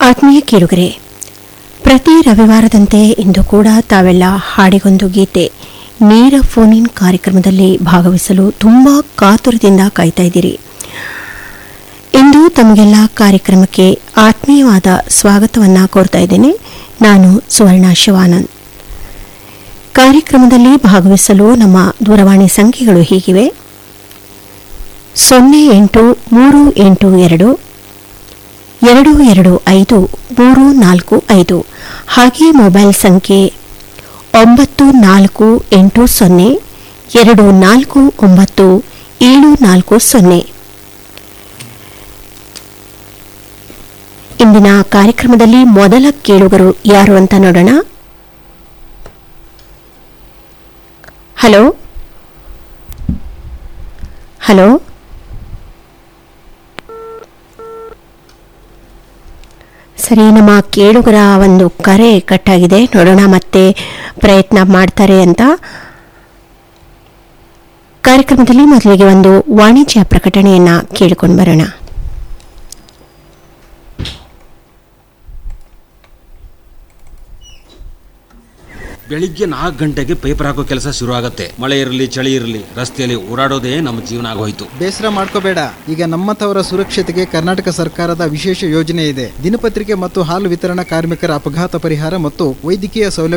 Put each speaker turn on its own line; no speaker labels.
ಆತ್ಮೀಯ ಕೇಳುಗರೆ ಪ್ರತಿ ರವಿವಾರದಂತೆ ಇಂದು ಕೂಡ ತಾವೆಲ್ಲ ಹಾಡಿಗೊಂದು ಗೀತೆ ನೇರ ಫೋನ್ ಇನ್ ಕಾರ್ಯಕ್ರಮದಲ್ಲಿ ಭಾಗವಹಿಸಲು ತುಂಬಾ ಕಾತುರದಿಂದ ಕಾಯ್ತಾ ಇದ್ದೀರಿ ಇಂದು ತಮಗೆಲ್ಲ ಕಾರ್ಯಕ್ರಮಕ್ಕೆ ಆತ್ಮೀಯವಾದ ಸ್ವಾಗತವನ್ನ ಕೋರ್ತಾ ಇದ್ದೇನೆ ನಾನು ಸುವರ್ಣ ಶಿವಾನಂದ್ ಕಾರ್ಯಕ್ರಮದಲ್ಲಿ ಭಾಗವಹಿಸಲು ನಮ್ಮ ದೂರವಾಣಿ ಸಂಖ್ಯೆಗಳು ಹೀಗಿವೆ ಸೊನ್ನೆ ಎಂಟು ಮೂರು ಎಂಟು ಎರಡು ಎರಡು ಎರಡು ಐದು ಮೂರು ನಾಲ್ಕು ಐದು ಹಾಗೆ ಮೊಬೈಲ್ ಸಂಖ್ಯೆ ಒಂಬತ್ತು ನಾಲ್ಕು ಎಂಟು ಸೊನ್ನೆ ಎರಡು ನಾಲ್ಕು ಒಂಬತ್ತು ಏಳು ನಾಲ್ಕು ಸೊನ್ನೆ ಇಂದಿನ ಕಾರ್ಯಕ್ರಮದಲ್ಲಿ ಮೊದಲ ಕೇಳುಗರು ಯಾರು ಅಂತ ನೋಡೋಣ ಹಲೋ ಹಲೋ ಸರಿ ನಮ್ಮ ಕೇಳುಗರ ಒಂದು ಕರೆ ಕಟ್ಟಾಗಿದೆ ನೋಡೋಣ ಮತ್ತೆ ಪ್ರಯತ್ನ ಮಾಡ್ತಾರೆ ಅಂತ ಕಾರ್ಯಕ್ರಮದಲ್ಲಿ ಮೊದಲಿಗೆ ಒಂದು ವಾಣಿಜ್ಯ ಪ್ರಕಟಣೆಯನ್ನ ಕೇಳಿಕೊಂಡು ಬರೋಣ
ಬೆಳಿಗ್ಗೆ ನಾಲ್ಕು ಗಂಟೆಗೆ ಪೇಪರ್ ಹಾಕೋ ಕೆಲಸ ಶುರು ಆಗುತ್ತೆ ಮಳೆ ಇರಲಿ ಚಳಿ ಇರಲಿ ರಸ್ತೆಯಲ್ಲಿ ಓಡಾಡೋದೇ ನಮ್ಮ ಜೀವನ ಆಗೋಯ್ತು
ಬೇಸರ ಮಾಡ್ಕೋಬೇಡ ಈಗ ನಮ್ಮಂಥವರ ಸುರಕ್ಷತೆಗೆ ಕರ್ನಾಟಕ ಸರ್ಕಾರದ ವಿಶೇಷ ಯೋಜನೆ ಇದೆ ದಿನಪತ್ರಿಕೆ ಮತ್ತು ಹಾಲು ವಿತರಣಾ ಕಾರ್ಮಿಕರ ಅಪಘಾತ ಪರಿಹಾರ ಮತ್ತು ವೈದ್ಯಕೀಯ ಸೌಲಭ್ಯ